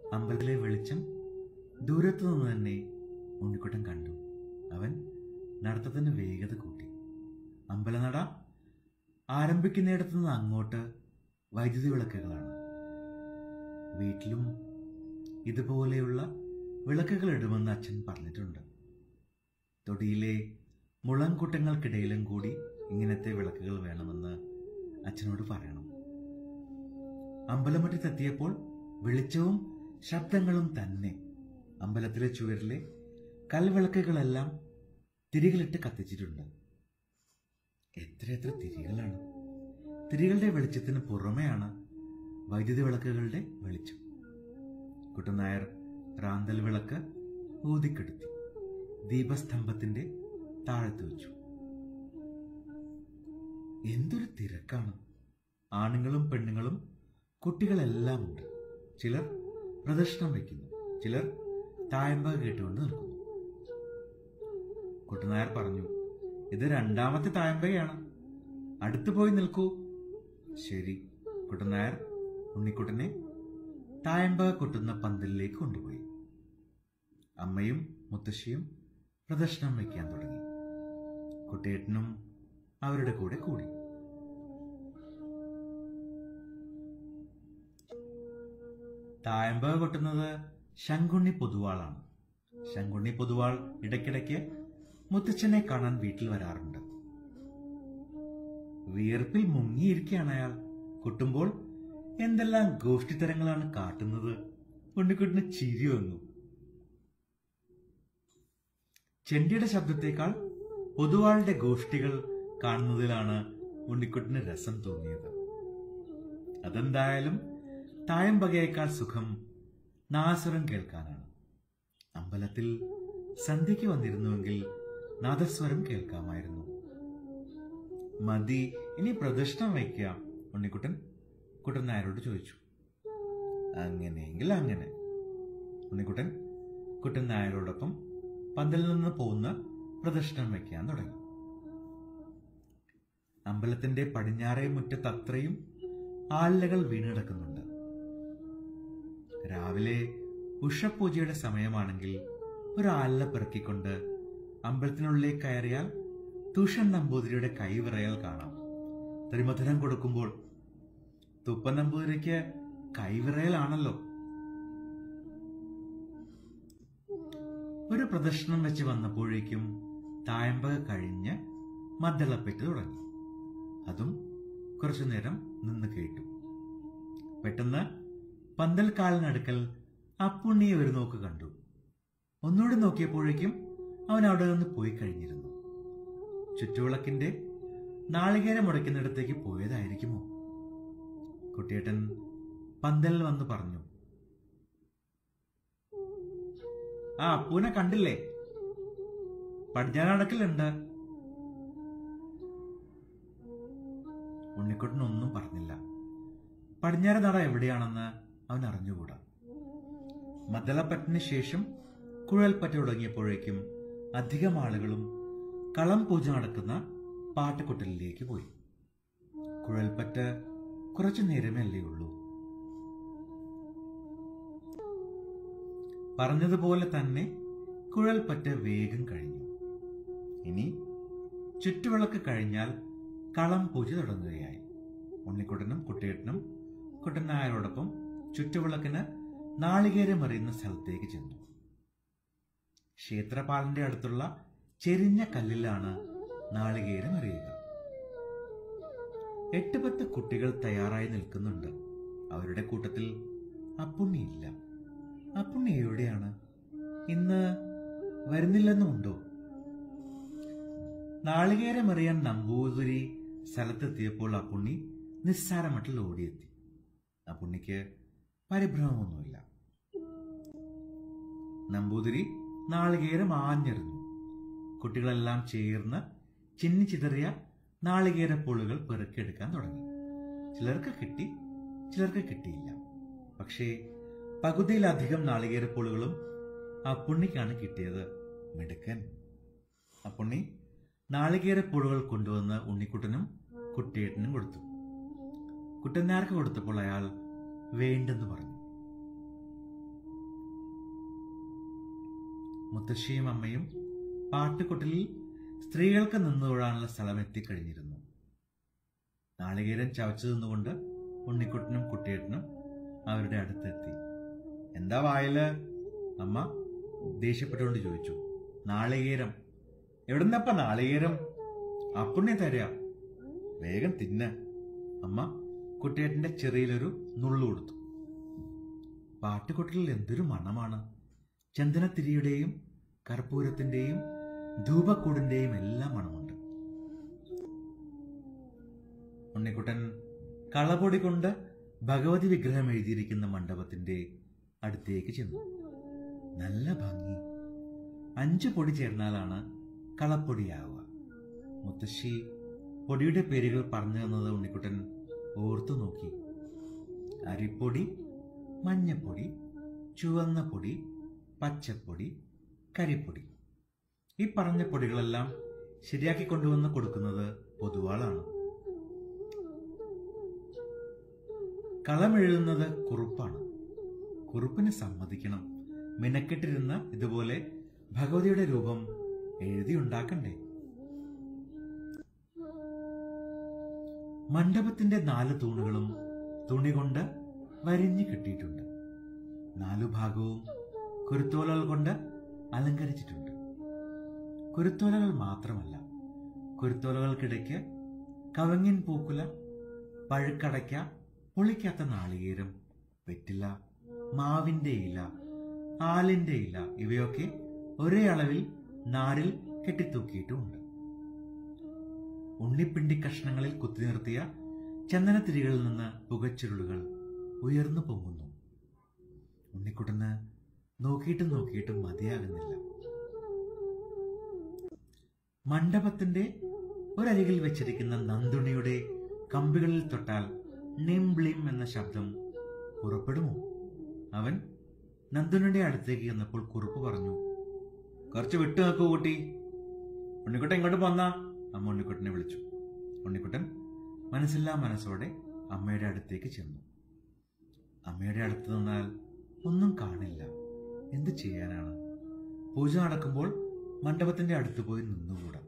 അമ്പലത്തിലെ വെളിച്ചം ദൂരത്തു നിന്ന് തന്നെ ഉണ്ണിക്കുട്ടൻ കണ്ടു അവൻ നടത്തത്തിന് വേഗത കൂട്ടി അമ്പലനട ആരംഭിക്കുന്നിടത്തു നിന്ന് അങ്ങോട്ട് വൈദ്യുതി വിളക്കുകളാണ് വീട്ടിലും ഇതുപോലെയുള്ള വിളക്കുകൾ ഇടുമെന്ന് അച്ഛൻ പറഞ്ഞിട്ടുണ്ട് തൊടിയിലെ മുളങ്കൂട്ടങ്ങൾക്കിടയിലും കൂടി ഇങ്ങനത്തെ വിളക്കുകൾ വേണമെന്ന് അച്ഛനോട് പറയണം അമ്പലമുറ്റത്തെത്തിയപ്പോൾ വെളിച്ചവും ശബ്ദങ്ങളും തന്നെ അമ്പലത്തിലെ ചുവരിലെ കൽവിളക്കുകളെല്ലാം തിരികളിട്ട് കത്തിച്ചിട്ടുണ്ട് എത്രയെത്ര തിരികളാണ് തിരികളുടെ വെളിച്ചത്തിന് പുറമെയാണ് വൈദ്യുതി വിളക്കുകളുടെ വെളിച്ചം കുട്ടനായർ റാന്തൽ വിളക്ക് ഊതിക്കെടുത്തി ദീപസ്തംഭത്തിന്റെ താഴത്ത് വെച്ചു എന്തൊരു തിരക്കാണ് ആണുങ്ങളും പെണ്ണുങ്ങളും കുട്ടികളെല്ലാം ഉണ്ട് ചിലർ പ്രദർശനം വയ്ക്കുന്നു ചിലർ തായമ്പ കേട്ടുകൊണ്ട് നിൽക്കുന്നു കുട്ടനായർ പറഞ്ഞു ഇത് രണ്ടാമത്തെ തായമ്പയാണ് അടുത്തു പോയി നിൽക്കൂ ശരി കുട്ടനായർ ഉണ്ണിക്കുട്ടനെ തായമ്പ കൊട്ടുന്ന പന്തലിലേക്ക് കൊണ്ടുപോയി അമ്മയും മുത്തശ്ശിയും പ്രദർശനം വയ്ക്കാൻ തുടങ്ങി കുട്ടിയേട്ടനും അവരുടെ കൂടെ കൂടി തായമ്പ കൊട്ടുന്നത് ശങ്കുണ്ണി പൊതുവാളാണ് ശങ്കുണ്ണി പൊതുവാൾ ഇടയ്ക്കിടയ്ക്ക് മുത്തച്ഛനെ കാണാൻ വീട്ടിൽ വരാറുണ്ട് വിയർപ്പിൽ മുങ്ങിയിരിക്കുകയാണ് അയാൾ കൊട്ടുമ്പോൾ എന്തെല്ലാം ഗോഷ്ഠിത്തരങ്ങളാണ് കാട്ടുന്നത് ഉണ്ണിക്കുട്ടിന് ചിരി വന്നു ചെണ്ടിയുടെ ശബ്ദത്തേക്കാൾ പൊതുവാളുടെ ഗോഷ്ഠികൾ കാണുന്നതിലാണ് ഉണ്ണിക്കുട്ടിന് രസം തോന്നിയത് അതെന്തായാലും തായമ്പകയേക്കാൾ സുഖം നാസുരം കേൾക്കാനാണ് അമ്പലത്തിൽ സന്ധ്യയ്ക്ക് വന്നിരുന്നുവെങ്കിൽ നാദസ്വരം കേൾക്കാമായിരുന്നു മതി ഇനി പ്രദക്ഷിണം വയ്ക്കാം ഉണ്ണിക്കുട്ടൻ കുട്ടൻ നായരോട് ചോദിച്ചു അങ്ങനെയെങ്കിൽ അങ്ങനെ ഉണ്ണിക്കുട്ടൻ കുട്ടൻ നായരോടൊപ്പം പന്തലിൽ നിന്ന് പോകുന്ന പ്രദക്ഷിണം വയ്ക്കാൻ തുടങ്ങി അമ്പലത്തിന്റെ പടിഞ്ഞാറേ മുറ്റത്ത് അത്രയും ആലിലകൾ വീണുകിടക്കുന്നുണ്ട് രാവിലെ ഉഷപൂജയുടെ സമയമാണെങ്കിൽ ഒരു ആലില പിറക്കിക്കൊണ്ട് അമ്പലത്തിനുള്ളിലേക്ക് കയറിയാൽ തുഷൻ നമ്പൂതിരിയുടെ കൈവിറയൽ കാണാം ത്രിമധുരം കൊടുക്കുമ്പോൾ തുപ്പൻ നമ്പൂതിരിക്ക് കൈവിറയലാണല്ലോ ഒരു പ്രദർശനം വെച്ച് വന്നപ്പോഴേക്കും തായമ്പക കഴിഞ്ഞ് മദ്ദളപ്പെട്ട് തുടങ്ങി അതും കുറച്ചു നേരം നിന്ന് കേട്ടു പെട്ടെന്ന് പന്തൽക്കാലിനടുക്കൽ അപ്പുണ്ണിയെ ഒരു നോക്ക് കണ്ടു ഒന്നുകൂടി നോക്കിയപ്പോഴേക്കും അവൻ അവിടെ നിന്ന് പോയി കഴിഞ്ഞിരുന്നു ചുറ്റുവിളക്കിന്റെ നാളികേരം മുടക്കുന്നിടത്തേക്ക് പോയതായിരിക്കുമോ കുട്ടിയേട്ടൻ പന്തലിൽ വന്ന് പറഞ്ഞു ആ അപ്പൂനെ കണ്ടില്ലേ പടിഞ്ഞാറടക്കലുണ്ട് ഉണ്ണിക്കുട്ടൻ ഒന്നും പറഞ്ഞില്ല പടിഞ്ഞാറ് നട എവിടെയാണെന്ന് അവൻ അറിഞ്ഞുകൂടാ മദ്ദളപ്പറ്റിന് ശേഷം കുഴൽപ്പറ്റ തുടങ്ങിയപ്പോഴേക്കും അധികം ആളുകളും കളം പൂജ നടക്കുന്ന പാട്ടുകൊട്ടലിലേക്ക് പോയി കുഴൽപ്പറ്റ കുറച്ചു നേരമല്ലേ ഉള്ളൂ പറഞ്ഞതുപോലെ തന്നെ കുഴൽപ്പറ്റ വേഗം കഴിഞ്ഞു ഇനി ചുറ്റുവിളക്ക് കഴിഞ്ഞാൽ കളം പൂജ തുടങ്ങുകയായി ഉണ്ണിക്കുട്ടനും കുട്ടിയേട്ടനും കുട്ടനായരോടൊപ്പം ചുറ്റുവിളക്കിന് നാളികേരം എറിയുന്ന സ്ഥലത്തേക്ക് ചെന്നു ക്ഷേത്രപാലന്റെ അടുത്തുള്ള ചെരിഞ്ഞ കല്ലിലാണ് നാളികേരം എറിയുക എട്ട് പത്ത് കുട്ടികൾ തയ്യാറായി നിൽക്കുന്നുണ്ട് അവരുടെ കൂട്ടത്തിൽ അപ്പുണ്ണിയില്ല അപ്പുണ്ണി എവിടെയാണ് ഇന്ന് വരുന്നില്ലെന്നുണ്ടോ നാളികേരമെറിയാൻ നമ്പൂതിരി സ്ഥലത്തെത്തിയപ്പോൾ അപ്പുണ്ണി നിസ്സാരമട്ടിൽ ഓടിയെത്തി അപ്പുണ്ണിക്ക് പരിഭ്രമമൊന്നുമില്ല നമ്പൂതിരി നാളികേരം ആഞ്ഞെറിഞ്ഞു കുട്ടികളെല്ലാം ചേർന്ന് ചിന്നി ചിതറിയ നാളികേരപ്പുളുകൾ പെറുക്കിയെടുക്കാൻ തുടങ്ങി ചിലർക്ക് കിട്ടി ചിലർക്ക് കിട്ടിയില്ല പക്ഷേ പകുതിയിലധികം നാളികേരപ്പുളുകളും അപ്പുണ്ണിക്കാണ് കിട്ടിയത് മിടുക്കൻ അപ്പുണ്ണി നാളികേരപ്പുഴുകൾ കൊണ്ടുവന്ന് ഉണ്ണിക്കുട്ടനും കുട്ടിയേട്ടനും കൊടുത്തു കുട്ടനാർക്ക് കൊടുത്തപ്പോൾ അയാൾ വേണ്ടെന്ന് പറഞ്ഞു മുത്തശ്ശിയും അമ്മയും പാട്ടുകൊട്ടിലിൽ സ്ത്രീകൾക്ക് നിന്നുതൊഴാനുള്ള സ്ഥലം എത്തിക്കഴിഞ്ഞിരുന്നു നാളികേരം ചവച്ചു നിന്നുകൊണ്ട് ഉണ്ണിക്കുട്ടനും കുട്ടിയേട്ടനും അവരുടെ അടുത്തെത്തി എന്താ വായില് അമ്മ ദേഷ്യപ്പെട്ടുകൊണ്ട് ചോദിച്ചു നാളികേരം എവിടുന്നപ്പ നാളികേരം അപ്പുണ്യ തരാ വേഗം തിന്ന അമ്മ കുട്ടിയേട്ടന്റെ ചെറിയിലൊരു നുള്ളു കൊടുത്തു പാട്ടുകൊട്ടിലിൽ എന്തൊരു മണമാണ് ചന്ദനത്തിരിയുടെയും കർപ്പൂരത്തിന്റെയും ധൂപക്കൂടിന്റെയും എല്ലാം മണമുണ്ട് ഉണ്ണിക്കുട്ടൻ കളപൊടി കൊണ്ട് ഭഗവതി വിഗ്രഹം എഴുതിയിരിക്കുന്ന മണ്ഡപത്തിന്റെ അടുത്തേക്ക് ചെന്നു നല്ല ഭംഗി അഞ്ചു പൊടി ചേർന്നാലാണ് കളപ്പൊടിയാവുക മുത്തശ്ശി പൊടിയുടെ പേരുകൾ പറഞ്ഞു തന്നത് ഉണ്ണിക്കുട്ടൻ ഓർത്തു നോക്കി അരിപ്പൊടി മഞ്ഞപ്പൊടി ചുവന്ന പൊടി പച്ചപ്പൊടി കരിപ്പൊടി ഈ പറഞ്ഞ പൊടികളെല്ലാം ശരിയാക്കി കൊണ്ടുവന്ന് കൊടുക്കുന്നത് പൊതുവാളാണ് കളമെഴുതുന്നത് കുറുപ്പാണ് കുറുപ്പിന് സമ്മതിക്കണം മിനക്കെട്ടിരുന്ന ഇതുപോലെ ഭഗവതിയുടെ രൂപം എഴുതിയുണ്ടാക്കണ്ടേ മണ്ഡപത്തിന്റെ നാല് തൂണുകളും തുണി കൊണ്ട് വരിഞ്ഞു കെട്ടിയിട്ടുണ്ട് നാലു ഭാഗവും കുരുത്തോലകൾ കൊണ്ട് അലങ്കരിച്ചിട്ടുണ്ട് കുരുത്തോലകൾ മാത്രമല്ല കുരുത്തോലകൾക്കിടയ്ക്ക് കവങ്ങിൻ പൂക്കുല പഴുക്കടയ്ക്ക പൊളിക്കാത്ത നാളികേരം വെറ്റില മാവിന്റെ ഇല ആലിന്റെ ഇല ഇവയൊക്കെ ഒരേ അളവിൽ നാരിൽ കെട്ടിത്തൂക്കിയിട്ടുമുണ്ട് ഉണ്ണിപ്പിണ്ടി കഷ്ണങ്ങളിൽ കുത്തി നിർത്തിയ ചന്ദനത്തിരികളിൽ നിന്ന് പുകച്ചുരുളുകൾ ഉയർന്നു പൊങ്ങുന്നു ഉണ്ണിക്കുട്ടന് നോക്കിയിട്ടും നോക്കിയിട്ടും മതിയാകുന്നില്ല മണ്ഡപത്തിന്റെ ഒരരികിൽ വെച്ചിരിക്കുന്ന നന്ദുണിയുടെ കമ്പികളിൽ തൊട്ടാൽ നിംബ്ലിം എന്ന ശബ്ദം പുറപ്പെടുമോ അവൻ നന്ദുണിയുടെ അടുത്തേക്ക് ചെന്നപ്പോൾ കുറുപ്പ് പറഞ്ഞു കുറച്ച് വിട്ടു നോക്കൂ കുട്ടി ഉണ്ണിക്കുട്ടൻ ഇങ്ങോട്ട് പോന്നാ അമ്മ ഉണ്ണിക്കുട്ടനെ വിളിച്ചു ഉണ്ണിക്കുട്ടൻ മനസ്സില്ലാ മനസ്സോടെ അമ്മയുടെ അടുത്തേക്ക് ചെന്നു അമ്മയുടെ അടുത്ത് നിന്നാൽ ഒന്നും കാണില്ല എന്ത് ചെയ്യാനാണ് പൂജ നടക്കുമ്പോൾ മണ്ഡപത്തിന്റെ അടുത്ത് പോയി നിന്നുകൂടാ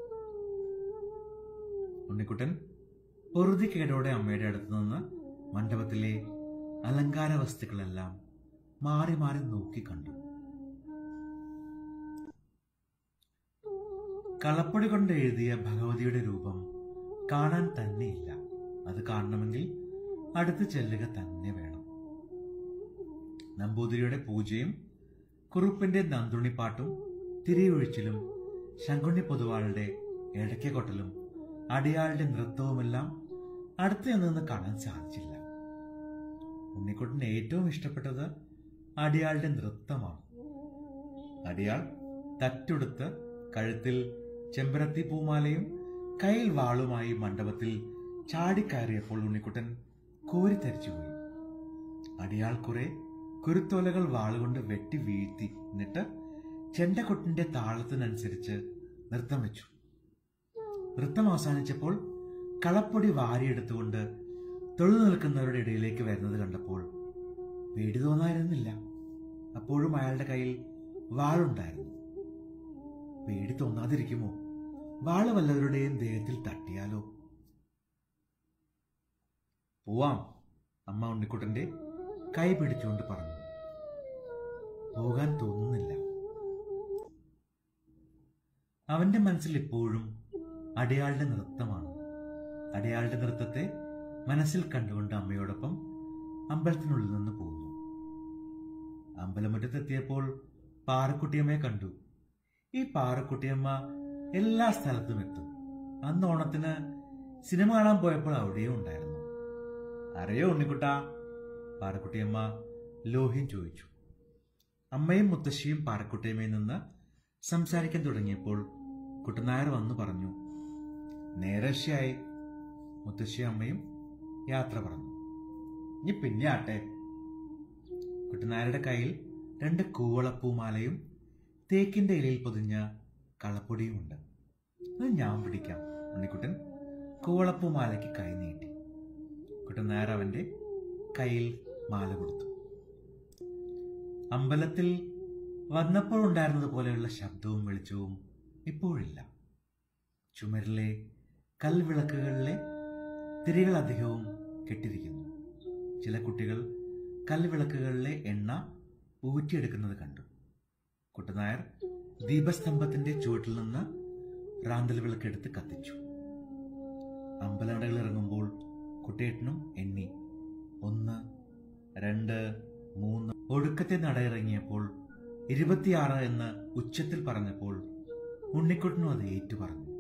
ഉണ്ണിക്കുട്ടൻ പൊറുതിക്കേടോടെ അമ്മയുടെ അടുത്ത് നിന്ന് മണ്ഡപത്തിലെ അലങ്കാര വസ്തുക്കളെല്ലാം മാറി മാറി നോക്കി കണ്ടു കളപ്പൊടി കൊണ്ട് എഴുതിയ ഭഗവതിയുടെ രൂപം കാണാൻ തന്നെയില്ല അത് കാണണമെങ്കിൽ അടുത്ത് ചെല്ലുക തന്നെ വേണം നമ്പൂതിരിയുടെ പൂജയും കുറുപ്പിന്റെ നന്ദുണിപ്പാട്ടും തിരിയൊഴിച്ചിലും ശങ്കുണ്ണി പൊതുവാളുടെ ഇടയ്ക്കൊട്ടലും അടിയാളുടെ നൃത്തവുമെല്ലാം അടുത്ത് നിന്ന് കാണാൻ സാധിച്ചില്ല ഉണ്ണിക്കുട്ടന് ഏറ്റവും ഇഷ്ടപ്പെട്ടത് അടിയാളുടെ നൃത്തമാണ് അടിയാൾ തറ്റുടുത്ത് കഴുത്തിൽ ചെമ്പരത്തി പൂമാലയും കയ്യിൽ വാളുമായി മണ്ഡപത്തിൽ ചാടിക്കയറിയപ്പോൾ ഉണ്ണിക്കുട്ടൻ കോരിത്തരിച്ചുപോയി അടിയാൾ കുറെ കുരുത്തോലകൾ വാളുകൊണ്ട് വെട്ടി വീഴ്ത്തി എന്നിട്ട് ചെണ്ടക്കൊട്ടിന്റെ താളത്തിനനുസരിച്ച് നൃത്തം വെച്ചു നൃത്തം അവസാനിച്ചപ്പോൾ കളപ്പൊടി വാരിയെടുത്തുകൊണ്ട് തൊഴിൽ നിൽക്കുന്നവരുടെ ഇടയിലേക്ക് വരുന്നത് കണ്ടപ്പോൾ പേടി തോന്നായിരുന്നില്ല അപ്പോഴും അയാളുടെ കയ്യിൽ വാളുണ്ടായിരുന്നു പേടി തോന്നാതിരിക്കുമോ വാള് വല്ലവരുടെയും ദേഹത്തിൽ തട്ടിയാലോ പോവാം അമ്മ ഉണ്ണിക്കുട്ടന്റെ കൈ പിടിച്ചുകൊണ്ട് പറഞ്ഞു പോകാൻ തോന്നുന്നില്ല അവന്റെ മനസ്സിൽ ഇപ്പോഴും അടയാളുടെ നൃത്തമാണ് അടയാളുടെ നൃത്തത്തെ മനസ്സിൽ കണ്ടുകൊണ്ട് അമ്മയോടൊപ്പം അമ്പലത്തിനുള്ളിൽ നിന്ന് പോകുന്നു അമ്പലമുറ്റത്തെത്തിയപ്പോൾ പാറക്കുട്ടിയമ്മയെ കണ്ടു ഈ പാറക്കുട്ടിയമ്മ എല്ലാ സ്ഥലത്തും എത്തും അന്ന് ഓണത്തിന് സിനിമ കാണാൻ പോയപ്പോൾ അവിടെയും ഉണ്ടായിരുന്നു അറിയോ ഉണ്ണിക്കുട്ട പാറക്കുട്ടിയമ്മ ലോഹ്യം ചോദിച്ചു അമ്മയും മുത്തശ്ശിയും പാറക്കുട്ടിയമ്മയിൽ നിന്ന് സംസാരിക്കാൻ തുടങ്ങിയപ്പോൾ കുട്ടനായർ വന്നു പറഞ്ഞു നേരശ്യായി മുത്തശ്ശി അമ്മയും യാത്ര പറഞ്ഞു ഇനി പിന്നെ ആട്ടെ കുട്ടനായരുടെ കയ്യിൽ രണ്ട് കൂവളപ്പൂമാലയും തേക്കിന്റെ ഇലയിൽ പൊതിഞ്ഞ കളപ്പൊടിയുമുണ്ട് അത് ഞാൻ പിടിക്കാം ഉണ്ണിക്കുട്ടൻ കൂവളപ്പൂമാലയ്ക്ക് കൈ നീട്ടി കുട്ടനായർ അവന്റെ കയ്യിൽ മാല കൊടുത്തു അമ്പലത്തിൽ വന്നപ്പോൾ ഉണ്ടായിരുന്നത് പോലെയുള്ള ശബ്ദവും വെളിച്ചവും ഇപ്പോഴില്ല ചുമരിലെ കൽവിളക്കുകളിലെ തിരികൾ അധികവും കെട്ടിരിക്കുന്നു ചില കുട്ടികൾ കൽവിളക്കുകളിലെ എണ്ണ ഊറ്റിയെടുക്കുന്നത് കണ്ടു കുട്ടനായർ ദീപസ്തംഭത്തിന്റെ ചുവട്ടിൽ നിന്ന് റാന്തൽ വിളക്കെടുത്ത് കത്തിച്ചു അമ്പലനടകൾ ഇറങ്ങുമ്പോൾ കുട്ടിയേട്ടനും എണ്ണി ഒന്ന് രണ്ട് മൂന്ന് ഒടുക്കത്തെ നട ഇറങ്ങിയപ്പോൾ ഇരുപത്തിയാറ് എന്ന് ഉച്ചത്തിൽ പറഞ്ഞപ്പോൾ ഉണ്ണിക്കുട്ടനും അത് ഏറ്റു പറഞ്ഞു